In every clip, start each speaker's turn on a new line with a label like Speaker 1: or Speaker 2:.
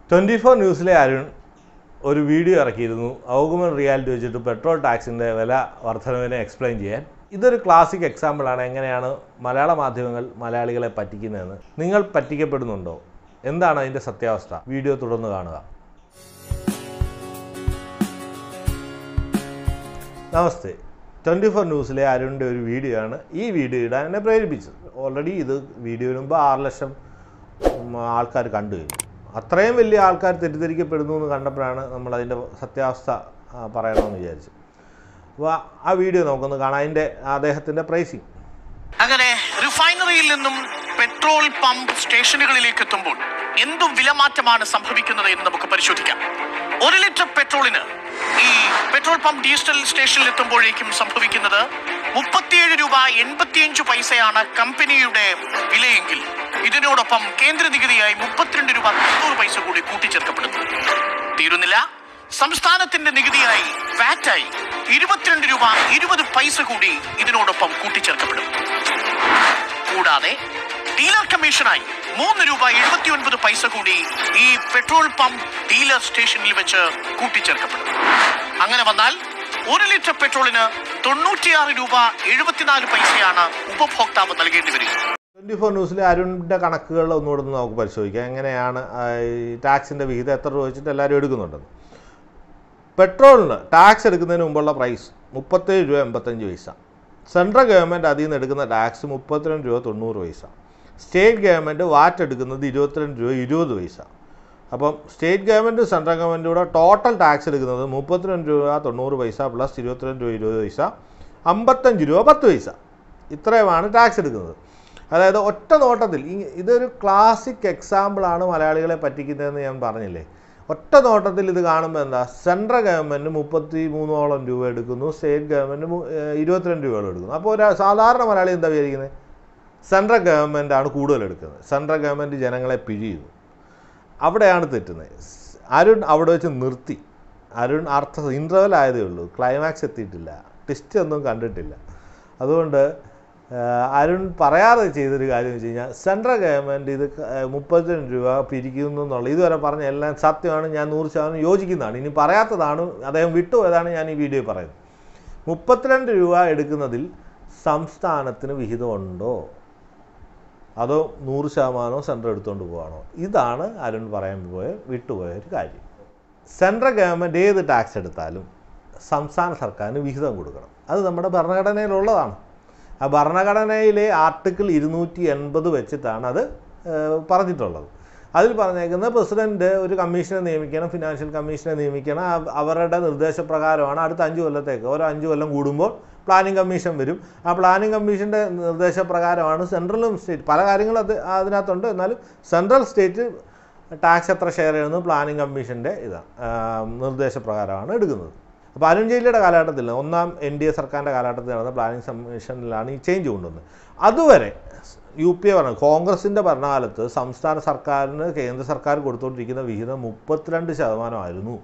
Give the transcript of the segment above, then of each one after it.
Speaker 1: twenty four ന്യൂസിലെ അരുൺ ഒരു video ഇറക്കിയിരുന്നു ഔഗുമൻ റിയാലിറ്റി വെച്ചിട്ട് പെട്രോൾ ടാക്സിൻ്റെ വില വർധനവിനെ എക്സ്പ്ലെയിൻ ചെയ്യാൻ ഇതൊരു ക്ലാസിക് എക്സാമ്പിളാണ് എങ്ങനെയാണ് മലയാള മാധ്യമങ്ങൾ മലയാളികളെ പറ്റിക്കുന്നതെന്ന് നിങ്ങൾ പറ്റിക്കപ്പെടുന്നുണ്ടോ എന്താണ് അതിൻ്റെ സത്യാവസ്ഥ വീഡിയോ തുടർന്ന് കാണുക നമസ്തേ ട്വൻറ്റി ഫോർ ന്യൂസിലെ അരുണിൻ്റെ ഒരു വീഡിയോ ആണ് ഈ വീഡിയോ ഇടാൻ എന്നെ പ്രേരിപ്പിച്ചത് ഓൾറെഡി ഇത് വീഡിയോന് മുമ്പ് ആറ് ലക്ഷം ആൾക്കാർ കണ്ടു കഴിഞ്ഞു അത്രയും വലിയ ആൾക്കാർ തെറ്റിദ്ധരിക്കപ്പെടുന്നു എന്ന് കണ്ടപ്പോഴാണ് നമ്മൾ അതിൻ്റെ സത്യാവസ്ഥ ആ, പറയണമെന്ന് വിചാരിച്ചു അപ്പോൾ ആ വീഡിയോ നമുക്കൊന്ന് കാണാം അതിൻ്റെ അദ്ദേഹത്തിൻ്റെ പ്രൈസിങ്
Speaker 2: അങ്ങനെ റിഫൈനറിയിൽ നിന്നും പെട്രോൾ പമ്പ് സ്റ്റേഷനുകളിലേക്ക് എത്തുമ്പോൾ എന്തും വിലമാറ്റമാണ് സംഭവിക്കുന്നത് എന്ന് നമുക്ക് പരിശോധിക്കാം ഒരു ലിറ്റർ പെട്രോളിന് ഈ പെട്രോൾ പമ്പ് ഡീസൽ സ്റ്റേഷനിൽ എത്തുമ്പോഴേക്കും സംഭവിക്കുന്നത് മുപ്പത്തിയേഴ് രൂപ എൺപത്തിയഞ്ച് പൈസയാണ് കമ്പനിയുടെ വിലയെങ്കിൽ ഇതിനോടൊപ്പം കേന്ദ്ര നികുതിയായി മുപ്പത്തിരണ്ട് രൂപ തൊണ്ണൂറ് പൈസ കൂടി കൂട്ടിച്ചേർക്കപ്പെടുന്നു തീരുന്നില്ല സംസ്ഥാനത്തിന്റെ നികുതിയായി വാറ്റായി ഇരുപത്തിരണ്ട് രൂപ ഇരുപത് പൈസ കൂടി ഇതിനോടൊപ്പം കൂട്ടിച്ചേർക്കപ്പെടും കൂടാതെ ഡീലർ കമ്മീഷനായി മൂന്ന് രൂപ എഴുപത്തി ഒൻപത് പൈസ കൂടി ഈ പെട്രോൾ പമ്പ് ഡീലർ സ്റ്റേഷനിൽ വെച്ച് കൂട്ടിച്ചേർക്കപ്പെടും അങ്ങനെ വന്നാൽ ഒരു ലിറ്റർ പെട്രോളിന് തൊണ്ണൂറ്റിയാറ് രൂപ എഴുപത്തിനാല് പൈസയാണ് ഉപഭോക്താവ് നൽകേണ്ടി വരിക
Speaker 1: ട്വൻറ്റി ഫോർ ന്യൂസിലെ അരുണിൻ്റെ കണക്കുകൾ ഒന്നുകൂടെ ഒന്ന് നമുക്ക് പരിശോധിക്കാം എങ്ങനെയാണ് ആ, ഈ ടാക്സിൻ്റെ വിഹിതം എത്ര രൂപ വെച്ചിട്ട് എല്ലാവരും എടുക്കുന്നുണ്ടെന്ന് പെട്രോളിന് ടാക്സ് എടുക്കുന്നതിന് മുമ്പുള്ള പ്രൈസ് മുപ്പത്തേഴ് രൂപ എൺപത്തഞ്ച് പൈസ സെൻട്രൽ ഗവൺമെൻറ് അതിൽ നിന്ന് എടുക്കുന്ന ടാക്സ് മുപ്പത്തിരണ്ട് രൂപ തൊണ്ണൂറ് പൈസ സ്റ്റേറ്റ് ഗവൺമെൻറ് വാറ്റ് എടുക്കുന്നത് ഇരുപത്തിരണ്ട് രൂപ ഇരുപത് പൈസ അപ്പം സ്റ്റേറ്റ് ഗവൺമെൻറ് സെൻട്രൽ ഗവൺമെൻറ് കൂടെ ടോട്ടൽ ടാക്സ് എടുക്കുന്നത് മുപ്പത്തിരണ്ട് രൂപ തൊണ്ണൂറ് പൈസ പ്ലസ് ഇരുപത്തിരണ്ട് രൂപ ഇരുപത് പൈസ അമ്പത്തഞ്ച് രൂപ പത്ത് പൈസ ഇത്രയുമാണ് ടാക്സ് എടുക്കുന്നത് അതായത് ഒറ്റ നോട്ടത്തിൽ ഈ- ഇതൊരു ക്ലാസിക് എക്സാമ്പിളാണ് മലയാളികളെ പറ്റിക്കുന്നതെന്ന് ഞാൻ പറഞ്ഞില്ലേ ഒറ്റ നോട്ടത്തിൽ ഇത് കാണുമ്പോൾ എന്താ സെൻട്രൽ ഗവൺമെൻറ് മുപ്പത്തി മൂന്നോളം രൂപ എടുക്കുന്നു സ്റ്റേറ്റ് ഗവൺമെൻറ് മു- ഏഹ് ഇരുപത്തിരണ്ട് രൂപയോളം എടുക്കുന്നു അപ്പോൾ ഒരു സാധാരണ മലയാളി എന്താ വിചാരിക്കുന്നത് സെൻട്രൽ ഗവൺമെൻറ്റാണ് കൂടുതൽ എടുക്കുന്നത് സെൻട്രൽ ഗവൺമെൻറ് ജനങ്ങളെ പിഴിയുന്നു അവിടെയാണ് തെറ്റുന്നത് സ് അരുൺ അവിടെ വെച്ച് നിർത്തി അരുൺ അർത്ഥ ഇൻ്റർവൽ ആയതേ ഉള്ളൂ ക്ലൈമാക്സ് എത്തിയിട്ടില്ല ട്വിസ്റ്റ് ഒന്നും കണ്ടിട്ടില്ല അതുകൊണ്ട് ആ, അരുൺ പറയാതെ ചെയ്തൊരു കാര്യം വെച്ച് കഴിഞ്ഞാൽ സെൻട്രൽ ഗവൺമെൻറ് ഇത് ക- ആ, മുപ്പത്തിരണ്ട് രൂപ പിരിക്കുന്നു എന്നുള്ള ഇതുവരെ പറഞ്ഞ എല്ലാം സത്യമാണ് ഞാൻ നൂറ് ശതമാനം യോജിക്കുന്നതാണ് ഇനി പറയാത്തതാണ് അദ്ദേഹം വിട്ടുപോയതാണ് ഞാൻ ഈ വീഡിയോയിൽ പറയുന്നത് മുപ്പത്തിരണ്ട് രൂപ എടുക്കുന്നതിൽ സംസ്ഥാനത്തിന് വിഹിതമുണ്ടോ അതോ നൂറ് ശതമാനമോ സെൻട്രൽ എടുത്തുകൊണ്ട് പോവാണോ ഇതാണ് അരുൺ പറയാൻ പോയ വിട്ടുപോയ ഒരു കാര്യം സെൻട്രൽ ഗവൺമെൻറ് ഏത് ടാക്സ് എടുത്താലും സംസ്ഥാന സർക്കാരിന് വിഹിതം കൊടുക്കണം അത് നമ്മുടെ ഭരണഘടനയിലുള്ളതാണ് ആ ഭരണഘടനയിലെ ആർട്ടിക്കിൾ ഇരുന്നൂറ്റി എൺപത് വെച്ചിട്ടാണ് അത് ഏഹ്, പറഞ്ഞിട്ടുള്ളത് അതിൽ പറഞ്ഞേക്കുന്നത് പ്രസിഡന്റ് ഒരു കമ്മീഷനെ നിയമിക്കണം ഫിനാൻഷ്യൽ കമ്മീഷനെ നിയമിക്കണം അവ- അവരുടെ നിർദ്ദേശപ്രകാരമാണ് അടുത്ത അഞ്ച് കൊല്ലത്തേക്ക് ഓരോ അഞ്ച് കൊല്ലം കൂടുമ്പോൾ പ്ലാനിംഗ് കമ്മീഷൻ വരും ആ പ്ലാനിംഗ് കമ്മീഷൻ്റെ നിർദ്ദേശപ്രകാരമാണ് സെൻട്രലും സ്റ്റേറ്റ് പല കാര്യങ്ങളും അത് അതിനകത്തുണ്ട് എന്നാലും സെൻട്രൽ സ്റ്റേറ്റ് ടാക്സ് എത്ര ഷെയർ ചെയ്യുന്നത് പ്ലാനിംഗ് കമ്മീഷൻ്റെ ഇതാണ് ആ, നിർദ്ദേശപ്രകാരമാണ് എടുക്കുന്നത് അപ്പോൾ അരുൺ ജെയ്റ്റ്ലിയുടെ കാലഘട്ടത്തിൽ ഒന്നാം എൻ ഡി എ സർക്കാരിൻ്റെ കാലഘട്ടത്തിൽ നടന്ന പ്ലാനിംഗ് കമ്മീഷനിലാണ് ഈ ചേഞ്ച് കൊണ്ടുവന്നത് അതുവരെ യു പി എ ഭരണം കോൺഗ്രസിൻ്റെ ഭരണകാലത്ത് സംസ്ഥാന സർക്കാരിന് കേന്ദ്ര സർക്കാർ കൊടുത്തുകൊണ്ടിരിക്കുന്ന വിഹിതം മുപ്പത്തിരണ്ട് ശതമാനമായിരുന്നു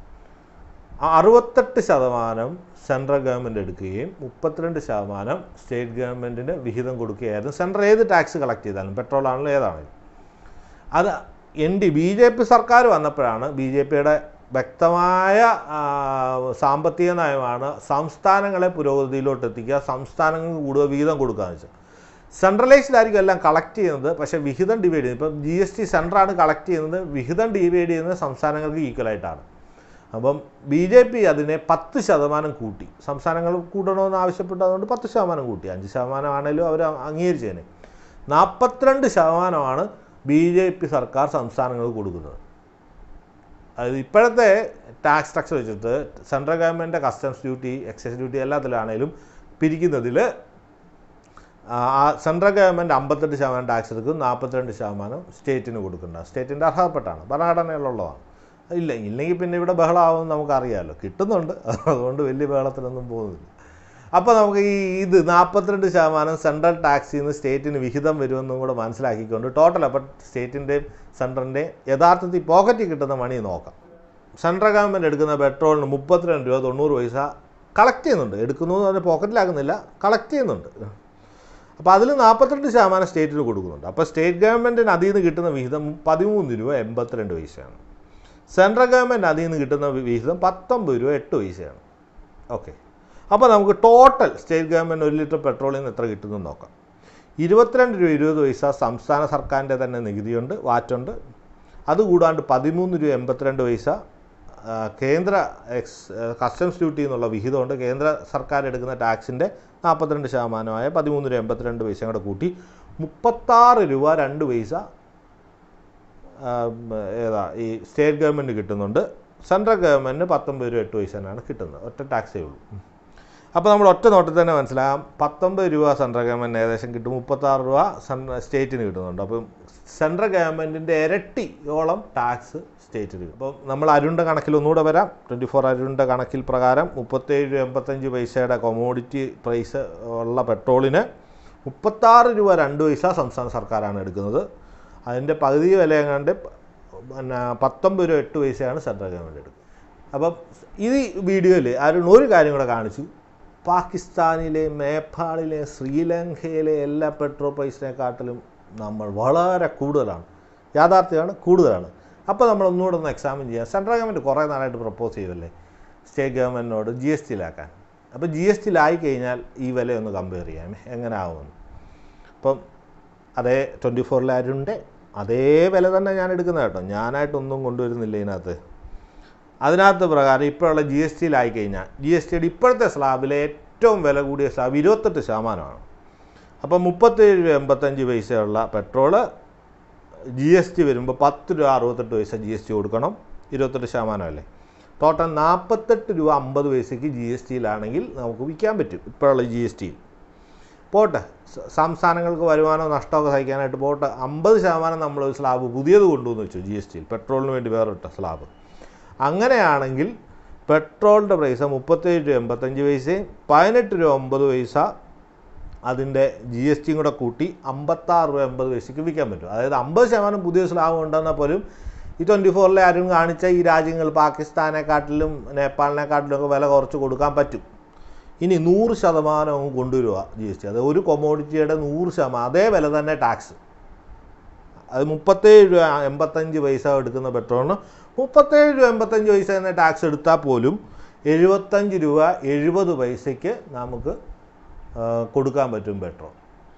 Speaker 1: ആ അറുപത്തെട്ട് ശതമാനം സെൻട്രൽ ഗവൺമെൻറ് എടുക്കുകയും മുപ്പത്തിരണ്ട് ശതമാനം സ്റ്റേറ്റ് ഗവൺമെൻറ്റിന് വിഹിതം കൊടുക്കുകയായിരുന്നു സെൻട്രൽ ഏത് ടാക്സ് കളക്ട് ചെയ്താലും പെട്രോൾ ആണെങ്കിലും ഏതാണെങ്കിലും അത് N D B J P സർക്കാർ വന്നപ്പോഴാണ് ബി ജെ പിയുടെ വ്യക്തമായ ആ, സാമ്പത്തിക നയമാണ് സംസ്ഥാനങ്ങളെ പുരോഗതിയിലോട്ട് എത്തിക്കുക സംസ്ഥാനങ്ങൾക്ക് കൂടുതൽ വിഹിതം കൊടുക്കുക എന്ന് വെച്ചാൽ സെൻട്രലൈസ്ഡ് ആയിരിക്കും എല്ലാം കളക്ട് ചെയ്യുന്നത് പക്ഷേ വിഹിതം ഡിവൈഡ് ചെയ്യുന്നത് ഇപ്പം ജി എസ് ടി സെൻറ്ററാണ് കളക്ട് ചെയ്യുന്നത് വിഹിതം ഡിവൈഡ് ചെയ്യുന്നത് സംസ്ഥാനങ്ങൾക്ക് ഈക്വലായിട്ടാണ് അപ്പം ബി ജെ പി അതിനെ പത്ത് ശതമാനം കൂട്ടി സംസ്ഥാനങ്ങൾ കൂട്ടണമെന്ന് ആവശ്യപ്പെട്ടു അതുകൊണ്ട് പത്ത് ശതമാനം കൂട്ടി അഞ്ച് ശതമാനമാണേലും അവർ അംഗീകരിച്ചേനെ നാൽപ്പത്തിരണ്ട് ശതമാനമാണ് ബി ജെ പി സർക്കാർ സംസ്ഥാനങ്ങൾക്ക് കൊടുക്കുന്നത് അത് ഇപ്പോഴത്തെ ടാക്സ് സ്ട്രക്ചർ വെച്ചിട്ട് central government customs duty excise duty എല്ലാത്തിലാണേലും പിരിക്കുന്നതിൽ ആ സെൻട്രൽ ഗവൺമെൻറ് അമ്പത്തെട്ട് ശതമാനം ടാക്സ് എടുക്കും നാൽപ്പത്തിരണ്ട് ശതമാനം സ്റ്റേറ്റിന് കൊടുക്കേണ്ട സ്റ്റേറ്റിൻ്റെ അർഹതപ്പെട്ടാണ് ഭരണഘടനയിലുള്ളതാണ് ഇല്ല ഇല്ലെങ്കിൽ പിന്നെ ഇവിടെ ബഹളമാവുമെന്ന് നമുക്കറിയാമല്ലോ കിട്ടുന്നുണ്ട് അതുകൊണ്ട് വലിയ ബഹളത്തിനൊന്നും പോകുന്നില്ല അപ്പോൾ നമുക്ക് ഈ ഇത് നാൽപ്പത്തിരണ്ട് ശതമാനം സെൻട്രൽ ടാക്സിൽ നിന്ന് സ്റ്റേറ്റിന് വിഹിതം വരുമെന്നും കൂടെ മനസ്സിലാക്കിക്കൊണ്ട് ടോട്ടൽ അപ്പോൾ സ്റ്റേറ്റിൻ്റെയും സെൻട്രലിൻ്റെയും യഥാർത്ഥത്തിൽ പോക്കറ്റിൽ കിട്ടുന്ന മണി നോക്കാം സെൻട്രൽ ഗവൺമെൻറ് എടുക്കുന്ന പെട്രോളിന് മുപ്പത്തിരണ്ട് രൂപ തൊണ്ണൂറ് പൈസ കളക്ട് ചെയ്യുന്നുണ്ട് എടുക്കുന്നു എന്ന് പറഞ്ഞാൽ പോക്കറ്റിലാക്കുന്നില്ല കളക്ട് ചെയ്യുന്നുണ്ട് അപ്പോൾ അതിൽ നാൽപ്പത്തിരണ്ട് ശതമാനം സ്റ്റേറ്റിന് കൊടുക്കുന്നുണ്ട് അപ്പോൾ സ്റ്റേറ്റ് ഗവൺമെൻറ്റിന് അതിൽ നിന്ന് കിട്ടുന്ന വിഹിതം പതിമൂന്ന് രൂപ എൺപത്തിരണ്ട് പൈസയാണ് സെൻട്രൽ ഗവൺമെൻറ് അതിൽ നിന്ന് കിട്ടുന്ന വിഹിതം പത്തൊമ്പത് രൂപ എട്ട് പൈസയാണ് ഓക്കെ അപ്പോൾ നമുക്ക് ടോട്ടൽ സ്റ്റേറ്റ് ഗവൺമെൻറ് ഒരു ലിറ്റർ പെട്രോളിൽ നിന്ന് എത്ര കിട്ടുന്നു നോക്കാം ഇരുപത്തിരണ്ട് രൂപ ഇരുപത് പൈസ സംസ്ഥാന സർക്കാരിൻ്റെ തന്നെ നികുതിയുണ്ട് വാറ്റുണ്ട് അതുകൂടാണ്ട് പതിമൂന്ന് രൂപ എൺപത്തിരണ്ട് പൈസ ആ, കേന്ദ്ര എക്സ് കസ്റ്റംസ് ഡ്യൂട്ടി എന്നുള്ള വിഹിതമുണ്ട് കേന്ദ്ര സർക്കാർ എടുക്കുന്ന ടാക്സിൻ്റെ നാൽപ്പത്തിരണ്ട് ശതമാനമായ പതിമൂന്ന് രൂപ എൺപത്തിരണ്ട് പൈസ കൂടെ കൂട്ടി മുപ്പത്താറ് രൂപ രണ്ട് പൈസ ആ, ഏതാ ഈ സ്റ്റേറ്റ് ഗവൺമെൻറ് കിട്ടുന്നുണ്ട് സെൻട്രൽ ഗവൺമെൻറ് പത്തൊമ്പത് രൂപ എട്ട് പൈസ തന്നെയാണ് കിട്ടുന്നത് ഒറ്റ ടാക്സേ ഉള്ളൂ അപ്പോൾ നമ്മൾ ഒറ്റ നോട്ടിൽ തന്നെ മനസ്സിലാകാം പത്തൊമ്പത് രൂപ സെൻട്രൽ ഗവൺമെൻറ് ഏകദേശം കിട്ടും മുപ്പത്താറ് രൂപ സെൻ- സ്റ്റേറ്റിന് കിട്ടുന്നുണ്ട് അപ്പം സെൻട്രൽ ഗവൺമെൻറ്റിൻ്റെ ഇരട്ടിയോളം ടാക്സ് സ്റ്റേറ്റിന് കിട്ടും അപ്പം നമ്മൾ അരുണിൻ്റെ കണക്കിൽ ഒന്നുകൂടെ വരാം ട്വൻറ്റി ഫോർ അരുണിൻ്റെ കണക്കിൽ പ്രകാരം മുപ്പത്തേഴ് രൂപ എൺപത്തഞ്ച് പൈസയുടെ കൊമോഡിറ്റി പ്രൈസ് ഉള്ള പെട്രോളിന് മുപ്പത്താറ് രൂപ രണ്ട് പൈസ സംസ്ഥാന സർക്കാരാണ് എടുക്കുന്നത് അതിൻ്റെ പകുതി വില എങ്ങാണ്ട് പിന്നെ പത്തൊമ്പത് രൂപ എട്ട് പൈസയാണ് സെൻട്രൽ ഗവൺമെൻറ് എടുക്കുന്നത് അപ്പം ഈ വീഡിയോയിൽ അരുൺ ഒരു കാര്യം കൂടെ കാണിച്ചു പാകിസ്ഥാനിലെ നേപ്പാളിലെ ശ്രീലങ്കയിലെ എല്ലാ പെട്രോൾ പ്രൈസിനെക്കാട്ടിലും നമ്മൾ വളരെ കൂടുതലാണ് യാഥാർത്ഥ്യമാണ് കൂടുതലാണ് അപ്പോൾ നമ്മൾ ഒന്നുകൂടെ ഒന്ന് എക്സാമിൻ ചെയ്യാം സെൻട്രൽ ഗവൺമെൻറ് കുറേ നാളായിട്ട് പ്രപ്പോസ് ചെയ്തല്ലേ സ്റ്റേറ്റ് ഗവൺമെൻറ്റിനോട് ജി എസ് ടിയിലാക്കാൻ അപ്പോൾ ജി എസ് ടിയിലായി കഴിഞ്ഞാൽ ഈ വില ഒന്ന് കമ്പയർ ചെയ്യാം എങ്ങനെ ആവുമെന്ന് അപ്പം അതേ ട്വൻറ്റി ഫോറിലെ അരുണ്ട് അതേ വില തന്നെ ഞാൻ എടുക്കുന്നത് കേട്ടോ ഞാനായിട്ടൊന്നും കൊണ്ടുവരുന്നില്ല ഇതിനകത്ത് അതിനകത്ത് പ്രകാരം ഇപ്പോഴുള്ള ജി എസ് ടിയിലായി കഴിഞ്ഞാൽ ജി എസ് ടിയുടെ ഇപ്പോഴത്തെ സ്ലാബിലെ ഏറ്റവും വില കൂടിയ സ്ലാബ് ഇരുപത്തെട്ട് ശതമാനമാണ് അപ്പോൾ മുപ്പത്തേഴ് രൂപ എൺപത്തഞ്ച് പൈസയുള്ള പെട്രോള് ജി എസ് ടി വരുമ്പോൾ പത്ത് രൂപ അറുപത്തെട്ട് പൈസ ജി എസ് ടി കൊടുക്കണം ഇരുപത്തെട്ട് ശതമാനമല്ലേ ടോട്ടൽ നാൽപ്പത്തെട്ട് രൂപ അമ്പത് പൈസയ്ക്ക് ജി എസ് ടിയിലാണെങ്കിൽ നമുക്ക് വിൽക്കാൻ പറ്റും ഇപ്പോഴുള്ള ജി എസ് ടി പോട്ടെ സ- സംസ്ഥാനങ്ങൾക്ക് വരുമാനമോ നഷ്ടമൊക്കെ സഹിക്കാനായിട്ട് പോട്ടെ അമ്പത് ശതമാനം നമ്മൾ ഒരു സ്ലാബ് പുതിയത് കൊണ്ടുവന്ന് വെച്ചു ജി എസ് ടിയിൽ പെട്രോളിന് വേണ്ടി വേറിട്ട സ്ലാബ് അങ്ങനെയാണെങ്കിൽ പെട്രോളിൻ്റെ പ്രൈസ് മുപ്പത്തേഴ് രൂപ എൺപത്തഞ്ച് പൈസയും പതിനെട്ട് രൂപ ഒമ്പത് പൈസ അതിൻ്റെ ജി എസ് ടിയും കൂടെ കൂട്ടി അമ്പത്താറ് രൂപ എൺപത് പൈസയ്ക്ക് വിൽക്കാൻ പറ്റും അതായത് അമ്പത് ശതമാനം പുതിയ സ്ലാബ് ഉണ്ടെന്നാൽ പോലും ഈ ട്വൻറ്റി ഫോറിലെ ആരും കാണിച്ച ഈ രാജ്യങ്ങൾ പാകിസ്ഥാനെക്കാട്ടിലും നേപ്പാളിനെക്കാട്ടിലും ഒക്കെ വില കുറച്ച് കൊടുക്കാൻ പറ്റും ഇനി നൂറ് ശതമാനവും കൊണ്ടുവരിക ജി എസ് ടി അത് ഒരു കൊമോഡിറ്റിയുടെ നൂറ് ശതമാനം അതേ വില തന്നെ ടാക്സ് അത് മുപ്പത്തേഴ് രൂപ എൺപത്തഞ്ച് പൈസ എടുക്കുന്ന പെട്രോളിന് മുപ്പത്തേഴ് രൂപ എൺപത്തഞ്ച് പൈസ എന്ന ടാക്സ് എടുത്താൽ പോലും എഴുപത്തഞ്ച് രൂപ എഴുപത് പൈസയ്ക്ക് നമുക്ക് ആ, കൊടുക്കാൻ പറ്റും പെട്രോൾ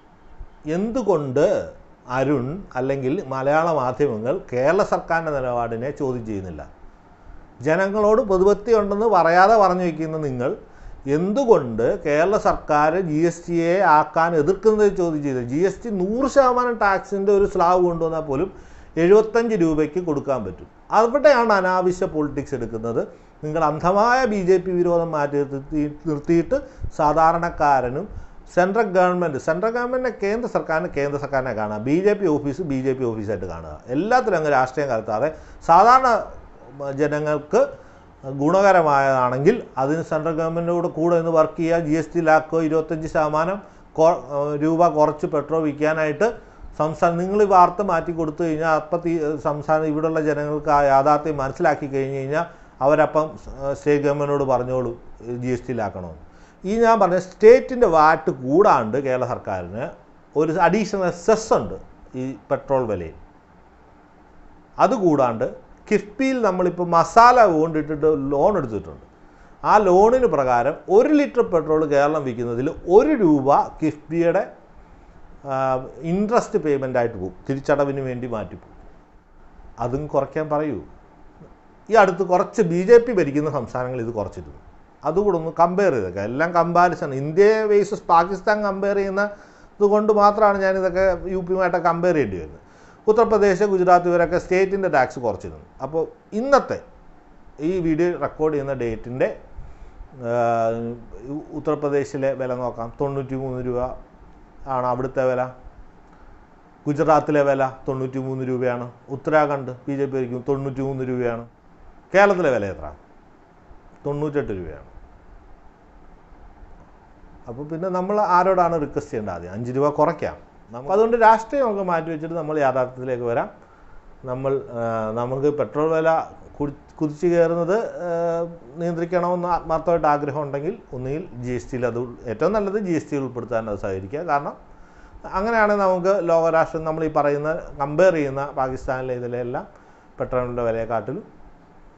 Speaker 1: എന്തുകൊണ്ട് അരുൺ അല്ലെങ്കിൽ മലയാള മാധ്യമങ്ങൾ കേരള സർക്കാരിൻ്റെ നിലപാടിനെ ചോദ്യം ചെയ്യുന്നില്ല ജനങ്ങളോട് പൊതുപത്തി ഉണ്ടെന്ന് പറയാതെ പറഞ്ഞു വയ്ക്കുന്ന നിങ്ങൾ എന്തുകൊണ്ട് കേരള സർക്കാർ ജി എസ് ടിയെ ആക്കാൻ എതിർക്കുന്നത് ചോദ്യം ചെയ്തത് ജി എസ് ടി നൂറ് ശതമാനം ടാക്സിൻ്റെ ഒരു സ്ലാബ് കൊണ്ടുവന്നാൽ പോലും എഴുപത്തഞ്ച് രൂപയ്ക്ക് കൊടുക്കാൻ പറ്റും അവിടെയാണ് അനാവശ്യ പൊളിറ്റിക്സ് എടുക്കുന്നത് നിങ്ങൾ അന്ധമായ ബി ജെ പി വിരോധം മാറ്റി നിർത്തി നിർത്തിയിട്ട് സാധാരണക്കാരനും സെൻട്രൽ ഗവൺമെൻറ് സെൻട്രൽ ഗവൺമെൻറ്റിനെ കേന്ദ്ര സർക്കാരിന് കേന്ദ്ര സർക്കാരിനെ കാണുക B J P office B J P ഓഫീസായിട്ട് കാണുക എല്ലാത്തിലും അങ്ങ് രാഷ്ട്രീയം കലർത്താതെ സാധാരണ ജനങ്ങൾക്ക് ഗുണകരമായതാണെങ്കിൽ അതിന് സെൻട്രൽ ഗവൺമെൻറ്റിനോട് കൂടെ നിന്ന് വർക്ക് ചെയ്യുക ജി എസ് ടിയിലാക്കുക ഇരുപത്തഞ്ച് ശതമാനം കൊ- രൂപ കുറച്ച് പെട്രോൾ വിൽക്കാനായിട്ട് സംസ്ഥാനം നിങ്ങൾ ഈ വാർത്ത മാറ്റി കൊടുത്തു കഴിഞ്ഞാൽ അപ്പം തീ സംസ്ഥാനം ഇവിടെയുള്ള ജനങ്ങൾക്ക് ആ യാഥാർത്ഥ്യം മനസ്സിലാക്കി കഴിഞ്ഞ് കഴിഞ്ഞാൽ അവരപ്പം സ്റ്റേറ്റ് ഗവൺമെൻറ്റിനോട് പറഞ്ഞോളൂ ജി എസ് ടിയിലാക്കണമെന്ന് ഈ ഞാൻ പറഞ്ഞ സ്റ്റേറ്റിൻ്റെ വാറ്റ് കൂടാണ്ട് കേരള സർക്കാരിന് ഒരു അഡീഷണൽ സെസ് ഉണ്ട് ഈ പെട്രോൾ വിലയിൽ അതുകൂടാണ്ട് കിഫ്ബിയിൽ നമ്മളിപ്പോൾ മസാല കൊണ്ടിട്ടിട്ട് ലോൺ എടുത്തിട്ടുണ്ട് ആ ലോണിന് പ്രകാരം ഒരു ലിറ്റർ പെട്രോൾ കേരളം വിൽക്കുന്നതിൽ ഒരു രൂപ കിഫ്ബിയുടെ ഇൻട്രസ്റ്റ് പേയ്മെൻ്റ് ആയിട്ട് പോകും തിരിച്ചടവിന് വേണ്ടി മാറ്റിപ്പോകും അതും കുറയ്ക്കാൻ പറയൂ ഈ അടുത്ത് കുറച്ച് ബി ജെ പി ഭരിക്കുന്ന സംസ്ഥാനങ്ങൾ ഇത് കുറച്ചിരുന്നു അതുകൂടെ ഒന്ന് കമ്പയർ ചെയ്തേക്കാം എല്ലാം കമ്പാരിസൺ ഇന്ത്യയെ വേഴ്സസ് പാകിസ്ഥാൻ കമ്പയർ ചെയ്യുന്ന ഇതുകൊണ്ട് മാത്രമാണ് ഞാനിതൊക്കെ യു പിയുമായിട്ടൊക്കെ കമ്പയർ ചെയ്യേണ്ടി വരുന്നത് ഉത്തർപ്രദേശ് ഗുജറാത്ത് ഇവരൊക്കെ സ്റ്റേറ്റിൻ്റെ ടാക്സ് കുറച്ചിരുന്നു അപ്പോൾ ഇന്നത്തെ ഈ വീഡിയോ റെക്കോർഡ് ചെയ്യുന്ന ഡേറ്റിൻ്റെ ഉത്തർപ്രദേശിലെ വില നോക്കാം തൊണ്ണൂറ്റി മൂന്ന് രൂപ ആണ് അവിടുത്തെ വില ഗുജറാത്തിലെ വില തൊണ്ണൂറ്റി മൂന്ന് രൂപയാണ് ഉത്തരാഖണ്ഡ് ബി ജെ പി ഭരിക്കും തൊണ്ണൂറ്റി മൂന്ന് രൂപയാണ് കേരളത്തിലെ വില എത്ര തൊണ്ണൂറ്റെട്ട് രൂപയാണ് അപ്പോൾ പിന്നെ നമ്മൾ ആരോടാണ് റിക്വസ്റ്റ് ചെയ്യേണ്ടത് ആദ്യം അഞ്ച് രൂപ കുറയ്ക്കാം നമുക്ക് അതുകൊണ്ട് രാഷ്ട്രീയം ഒക്കെ മാറ്റി വെച്ചിട്ട് നമ്മൾ യാഥാർത്ഥ്യത്തിലേക്ക് വരാം നമ്മൾ ആ, നമുക്ക് പെട്രോൾ വില കുടി- കുതിച്ചു കയറുന്നത് ആ, നിയന്ത്രിക്കണമെന്ന് ആത്മാർത്ഥമായിട്ട് ആഗ്രഹം ഉണ്ടെങ്കിൽ ഒന്നുകിൽ ജി എസ് ടിയിൽ അത് ഉൾ- ഏറ്റവും നല്ലത് ജി എസ് ടി ഉൾപ്പെടുത്താൻ അത് സഹകരിക്കുക കാരണം അങ്ങനെയാണെങ്കിൽ നമുക്ക് ലോകരാഷ്ട്രം നമ്മൾ ഈ പറയുന്ന കമ്പയർ ചെയ്യുന്ന പാകിസ്ഥാനിലെ ഇതിലെല്ലാം പെട്രോളിൻ്റെ വിലയെക്കാട്ടിലും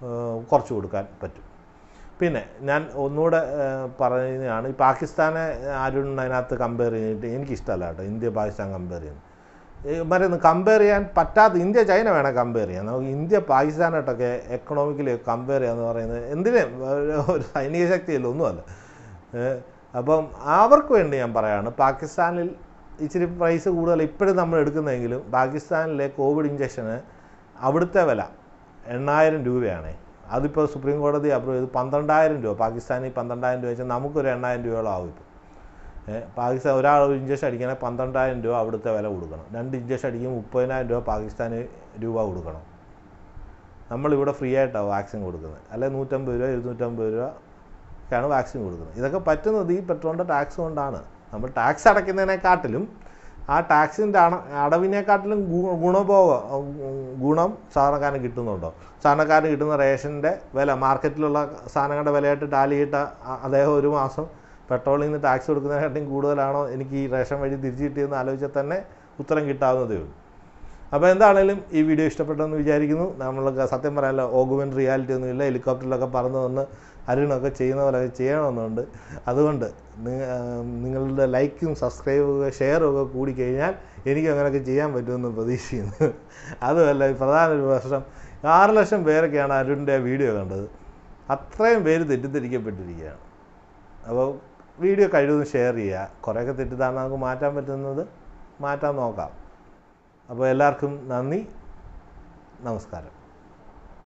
Speaker 1: ഏഹ്, കുറച്ച് കൊടുക്കാൻ പറ്റും പിന്നെ ഞാൻ ഒന്നുകൂടെ ഏഹ്, പറയുന്നതാണ് ഈ പാകിസ്ഥാനെ ആരും അതിനകത്ത് കമ്പയർ ചെയ്തിട്ട് എനിക്കിഷ്ടമല്ല കേട്ടോ ഇന്ത്യ പാകിസ്ഥാൻ കമ്പയർ ചെയ്യുന്നത് മറ്റൊന്ന് കമ്പയർ ചെയ്യാൻ പറ്റാത്ത ഇന്ത്യ ചൈന വേണം കമ്പയർ ചെയ്യാൻ നമുക്ക് ഇന്ത്യ പാകിസ്ഥാനായിട്ടൊക്കെ എക്കണോമിക്കലി കമ്പയർ ചെയ്യാന്ന് പറയുന്നത് എന്തിനും ഒരു- ഒരു സൈനിക ശക്തിയല്ല ഒന്നുമല്ല ഏഹ് അപ്പം അവർക്ക് വേണ്ടി ഞാൻ പറയാണ് പാകിസ്ഥാനിൽ ഇച്ചിരി പ്രൈസ് കൂടുതൽ ഇപ്പോഴും നമ്മൾ എടുക്കുന്നതെങ്കിലും പാകിസ്ഥാനിലെ കോവിഡ് ഇഞ്ചക്ഷന് അവിടുത്തെ വില എണ്ണായിരം രൂപയാണ് അതിപ്പോൾ സുപ്രീം കോടതി അപ്രൂവ് ചെയ്ത് പന്ത്രണ്ടായിരം രൂപ പാകിസ്ഥാനിൽ പന്ത്രണ്ടായിരം രൂപ വെച്ചാൽ നമുക്കൊരു എണ്ണായിരം രൂപയോളം ആവും ഇപ്പോൾ ഏഹ് പാകിസ്ഥാൻ ഒരാൾ ഒരു ഇഞ്ചക്ഷൻ അടിക്കണമെങ്കിൽ പന്ത്രണ്ടായിരം രൂപ അവിടുത്തെ വില കൊടുക്കണം രണ്ട് ഇഞ്ചക്ഷൻ അടിക്കുമ്പോൾ മുപ്പതിനായിരം രൂപ പാകിസ്ഥാന് രൂപ കൊടുക്കണം നമ്മളിവിടെ ഫ്രീ ആയിട്ടാണ് വാക്സിൻ കൊടുക്കുന്നത് അല്ലെ നൂറ്റമ്പത് രൂപ ഇരുന്നൂറ്റമ്പത് രൂപ ഒക്കെയാണ് വാക്സിൻ കൊടുക്കുന്നത് ഇതൊക്കെ പറ്റുന്നത് ഈ പെട്രോളിൻ്റെ ടാക്സ് കൊണ്ടാണ് നമ്മൾ ടാക്സ് അടയ്ക്കുന്നതിനെക്കാട്ടിലും ആ ടാക്സിൻ്റെ അണ അടവിനെക്കാട്ടിലും ഗു- ഗുണഭോഗം ഉം, ഗുണം സാധാരണക്കാരന് കിട്ടുന്നുണ്ടോ സാധാരണക്കാരന് കിട്ടുന്ന റേഷൻ്റെ വില മാർക്കറ്റിലുള്ള സാധനങ്ങളുടെ വിലയായിട്ട് ടാലി ചെയ്തിട്ട് അ- അദ്ദേഹം ഒരു മാസം പെട്രോളിൽ നിന്ന് ടാക്സ് കൊടുക്കുന്നതിനെക്കാട്ടിലും കൂടുതലാണോ എനിക്ക് ഈ റേഷൻ വഴി തിരിച്ചു കിട്ടിയെന്ന് ആലോചിച്ചാൽ തന്നെ ഉത്തരം കിട്ടാവുന്നതേ ഉള്ളൂ അപ്പോൾ എന്താണേലും ഈ വീഡിയോ ഇഷ്ടപ്പെട്ടെന്ന് വിചാരിക്കുന്നു നമ്മൾക്ക് സത്യം പറയാനല്ലോ ഓഗുവൻ റിയാലിറ്റി ഒന്നുമില്ല ഹെലികോപ്റ്ററിലൊക്കെ പറന്ന് വന്ന് അരുണൊക്കെ ചെയ്യുന്ന പോലെ ചെയ്യണമെന്നുണ്ട് അതുകൊണ്ട് നി- ആം, നിങ്ങളുടെ ലൈക്കും സബ്സ്ക്രൈബും ഷെയറും ഒക്കെ കൂടിക്കഴിഞ്ഞാൽ എനിക്ക് അങ്ങനെയൊക്കെ ചെയ്യാൻ പറ്റുമെന്ന് പ്രതീക്ഷിക്കുന്നു അതുമല്ല ഈ പ്രധാന ഒരു പ്രശ്നം ആറ് ലക്ഷം പേരൊക്കെയാണ് അരുണിൻ്റെ വീഡിയോ കണ്ടത് അത്രയും പേര് തെറ്റിദ്ധരിക്കപ്പെട്ടിരിക്കുകയാണ് അപ്പോൾ വീഡിയോ കഴിവതും ഷെയർ ചെയ്യുക കുറേയൊക്കെ തെറ്റിദ്ധാരണ നമുക്ക് മാറ്റാൻ പറ്റുന്നത് മാറ്റാൻ നോക്കാം അപ്പോൾ എല്ലാവർക്കും നന്ദി നമസ്കാരം